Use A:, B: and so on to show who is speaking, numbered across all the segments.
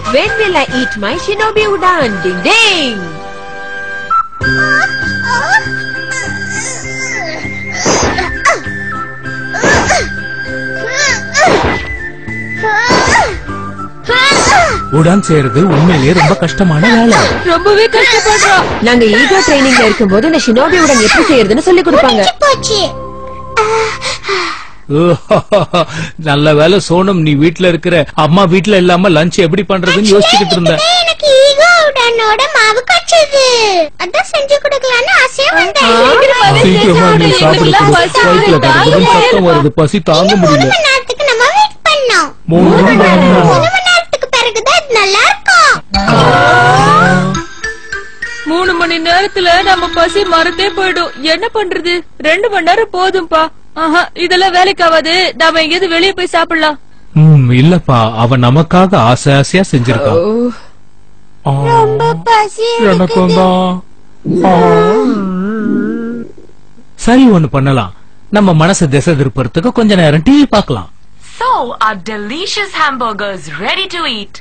A: When will I eat my shinobi udon? Ding ding!
B: உடன் செய்யறது உண்மையிலேயே ரொம்ப கஷ்டமான வேலை
A: ரொம்பவே கஷ்டப்படுறோம் நாங்க ஈகோ ட்ரைனிங்ல இருக்கும்போது இந்த ஷினோபி உடன் எப்படி செய்யறதுன்னு சொல்லி கொடுப்பாங்க
C: போச்சு
B: நல்ல வேலை சோனம் நீ வீட்ல இருக்கிற அம்மா வீட்ல இல்லாம லஞ்ச் எப்படி பண்றதுன்னு யோசிச்சுக்கிட்டு இருந்தேன்
C: எனக்கு ஈகோ உடனோட மாவு காய்ச்சது அதான் செஞ்சு கொடுக்கலான்னு ஆசையா வந்தேன்
B: சீக்கிரமா நீ சாப்பிட கொடு. வயித்துல கடகடன்னு சத்தம் வருது பசி தாங்க
C: மூணு
B: முடியல
C: மணி நேரத்துக்கு நம்ம வெயிட் பண்ணோம்
B: மூணு மணி நேரம்.
C: மூணு மணி நேரத்துக்கு பிறகுதான் இது நல்லா இருக்கும்
D: மூணு மணி நேரத்துல நம்ம பசி மறந்தே போயிடும் என்ன பண்றது ரெண்டு மணி நேரம் போதும்பா ஆஹா இதெல்லாம் வேலைக்கு ஆகாது நாம எங்கேயாவது வெளியே போய் சாப்பிடலாம்
B: ம், இல்லப்பா அவன் நமக்காக ஆசை ஆசையா செஞ்சிருக்கான் ஆ,
C: பசி
B: எனக்கும் தான் ஆ. சரி ஒண்ணு பண்ணலாம் நம்ம மனசை திசை திருப்பறதுக்கு கொஞ்ச நேரம் டிவி பார்க்கலாம்
E: So, our delicious hamburgers ready to eat.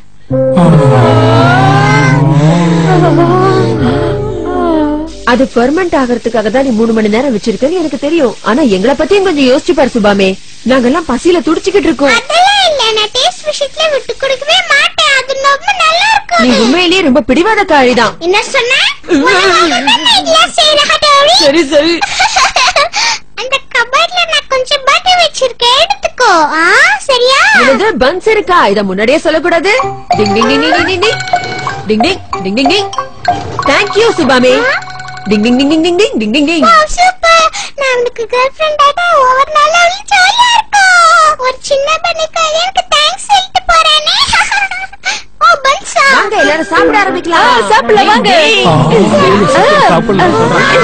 A: அது ஃபெர்மெண்ட் ஆகிறதுக்காக தான் நீ மூணு மணி நேரம் வச்சிருக்கன்னு எனக்கு தெரியும் ஆனா எங்களை பத்தியும் கொஞ்சம் யோசிச்சு பாரு சுபாமே நாங்கெல்லாம் பசியில துடிச்சுக்கிட்டு இருக்கோம்
C: அதெல்லாம் இல்ல நான் டேஸ்ட் விஷயத்துல விட்டு கொடுக்கவே மாட்டேன் அது ரொம்ப நல்லா
A: நீ
C: இருக்கும்
A: உண்மையிலேயே ரொம்ப பிடிவாதக்காரி தான்
C: என்ன சொன்ன இதெல்லாம் செய்யற ஹட்டோரி
A: சரி சரி
C: அந்த கபர்ட்ல நான் கொஞ்சம் பட்டர் வச்சிருக்கேன் எடுத்துக்கோ ஆ சரியா
A: என்னது பன்ஸ் இருக்கா இத முன்னாடியே சொல்லக்கூடாது டிங் டிங் டிங் டிங் டிங் டிங் டிங் டிங் டிங் டிங் தேங்க் யூ சுபாமே டிங் டிங் டிங் டிங் டிங் டிங் டிங் டிங் டிங்
C: வாவ் சூப்பர் நான் உனக்கு கேர்ள் ஃப்ரெண்ட் ஆட்டா ஒவ்வொரு நாளும் ஜாலியா இருக்கும் ஒரு சின்ன பண்ணிக்கு எனக்கு தேங்க்ஸ் சொல்லிட்டு போறேனே ஓ பன்சா
A: வாங்க எல்லாரும் சாப்பிட ஆரம்பிக்கலாம்
D: சாப்பிடலாம் வாங்க
B: ஆ, ஏழு சீக்கிரம் சாப்பிடலாம் சொல்றான்.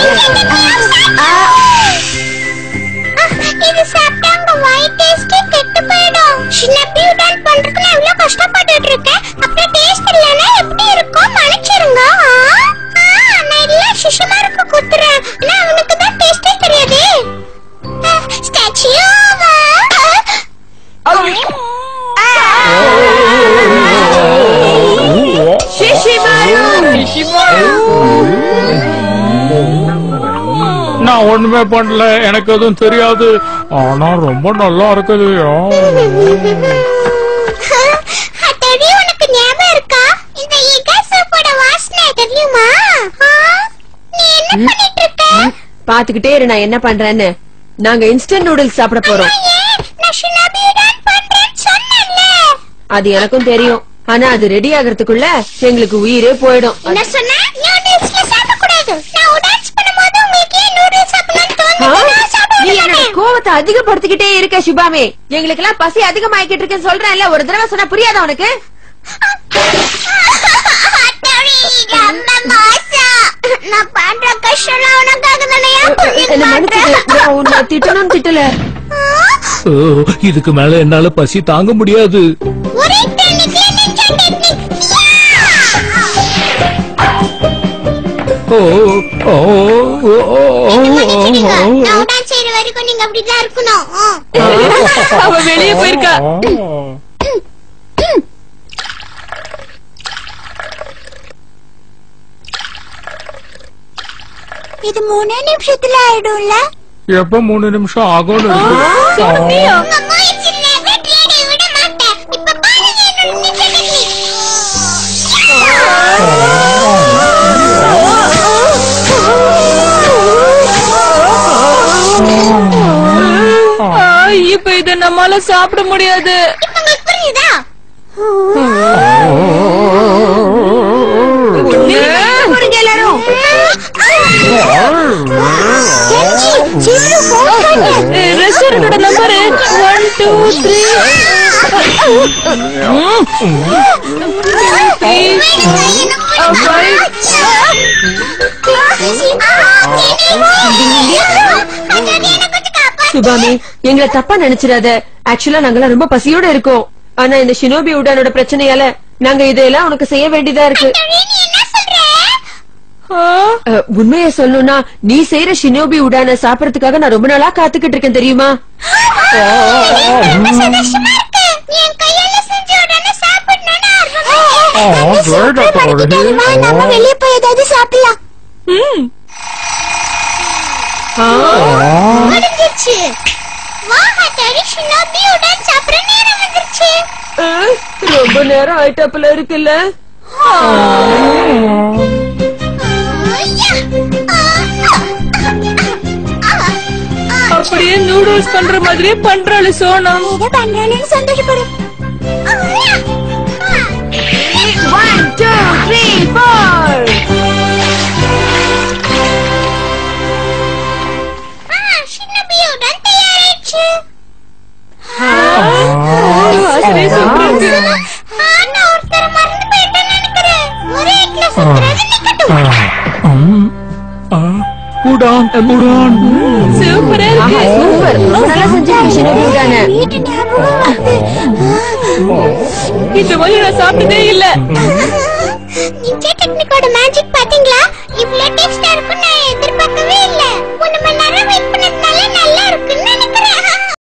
C: இது சாப்பிட்டா உங்க வாய் டேஸ்டே கெட்டு போயிடும் சின்ன பியூடன் பண்றதுக்கு நான் இவ்வளவு கஷ்டப்பட்டுட்டு இருக்கேன் அப்புறம் டேஸ்ட் இல்லைன்னா எப்படி இருக்கும் மன்னிச்சிருங்க ஆ? ஆ, நான் இல்ல சுஷிமாருக்கு குத்துறேன் ஆனா அவனுக்கு தான் டேஸ்டே தெரியாது ஸ்டாச்சு
B: நான் ஒண்ணுமே பண்ணல எனக்கு எதுவும் தெரியாது ஆனா ரொம்ப நல்லா இருக்குது ஆ.
C: அத்தடி உனக்கு ஞாபகம் இருக்கா இந்த ஈகா சூப்போட வாசனை தெரியுமா ஆ? நீ என்ன பண்ணிட்டு இருக்க
A: பாத்துக்கிட்டே இரு நான் என்ன பண்றேன்னு நாங்க இன்ஸ்டன்ட் நூடுல்ஸ் சாப்பிட போறோம்
C: ஏன் நான் ஷினாபியுடன் பண்றேன்னு சொன்னேன்ல
A: அது எனக்கும் தெரியும் ஆனா அது ரெடி ஆகிறதுக்குள்ள எங்களுக்கு உயிரே போயிடும்
C: என்ன சொன்ன நூடுல்ஸ்ல சாப்பிடக்கூடாது நான் டான்ஸ் பண்ணும்போது உங்களுக்கு ஏன் நூடுல்ஸ் சாப்பிடணும்னு
A: ஆ?
C: தோணுது நான் சாப்பிட
A: நீ என்னோட
C: மாட்டேன்
A: கோவத்தை அதிகப்படுத்திக்கிட்டே இருக்க சுபாமே எங்களுக்கு எல்லாம் பசி அதிகமாயிக்கிட்டு இருக்குன்னு சொல்றேன்ல ஒரு தடவை சொன்னா புரியாதா உனக்கு
C: அத்தடி, ரொம்ப மோசம். நான் பண்ற கஷ்டம் உனக்காக தானே
A: என்ன மன்னிச்சுடு நான் உன்னை திட்டணும்னு திட்டல
B: ஓ, இதுக்கு மேல என்னால பசி தாங்க முடியாது
C: ஒரே டெக்னிக்ல நிஞ்சா டெக்னிக்
B: ஓ ஓ ஓ, ஓ,
C: மன்னிச்சிடுங்க
B: ஓ,
C: நான் டான்ஸ் செய்யற வரைக்கும் நீங்க அப்படிதான் இருக்கணும் ஆ.
D: அவ வெளியே போயிருக்கா
B: ஓ.
C: இது மூணே நிமிஷத்துல ஆயிடும்ல
B: எப்ப மூணு நிமிஷம் ஆகும்னு இருக்கு. ஆ.
C: உங்க முயற்சி never ready விட மாட்டேன் இப்ப பாருங்க என்னோட நிஞ்சா டெக்னிக்
D: ஆ, இப்ப இத நம்மால சாப்பிட முடியாது
C: இப்ப உங்களுக்கு புரியுதா
A: போடுங்க எல்லாரும்
D: ரெஸ்டாரண்டோட நம்பர் ஒன் டூ த்ரீ
A: சுபாமி எங்களை தப்பா நினைச்சிடாத ஆக்சுவலா நாங்கெல்லாம் ரொம்ப பசியோட இருக்கோம் ஆனா இந்த ஷினோபி உடனோட பிரச்சனையால நாங்க இதெல்லாம் உனக்கு செய்ய வேண்டியதா இருக்கு அஹ், உண்மையை சொல்லணும்னா நீ செய்யற ஷினோபி உடான சாப்பிடறதுக்காக நான் ரொம்ப நாளா காத்துக்கிட்டு இருக்கேன் தெரியுமா
C: சாப்பிட மறந்துட்டேன். வா, நம்ம வெளிய போய் ஏதாவது சாப்பிடலாம்
D: ம்
C: முடிஞ்சிருச்சு வா ஹட்டரி ஷினோபியுடன் சாப்பிட நேரம் வந்துருச்சு
A: அஹ், ரொம்ப நேரம் ஆயிட்டாப்புல இருக்குல்ல
C: ஐயா! ஆ, ஆ, ஆ, ஆ.
D: அப்படியே நூடுல்ஸ் பண்ற மாதிரியே பண்றாளு சோனம்
C: ஏதோ பண்றானு சந்தோஷப்படு ஐயா! ஆ.
A: ஒன் டூ த்ரீ ஃபோர்
C: ஆ, ஷினோபியுடன் தயாராயிடுச்சு
D: வாசனை சூப்பரா இருக்கு
C: ஆ, நான் ஒருத்தரை மறந்து போயிட்டேன்னு நினைக்கிறேன். ஒரே இடத்துல சுத்துறது நிக்கட்டும்.
B: உடான் உடான்
D: சூப்பரா இருக்கு
A: சூப்பர் ரொம்ப நல்லா செஞ்சிருக்கீங்க ஷினோபி தானே
C: வீட்டு ஞாபகம் வருது.
D: இந்த மாதிரி நான் சாப்பிட்டதே இல்ல
C: நிஞ்சா டெக்னிக்கோட மேஜிக் பாத்தீங்களா இவ்ளோ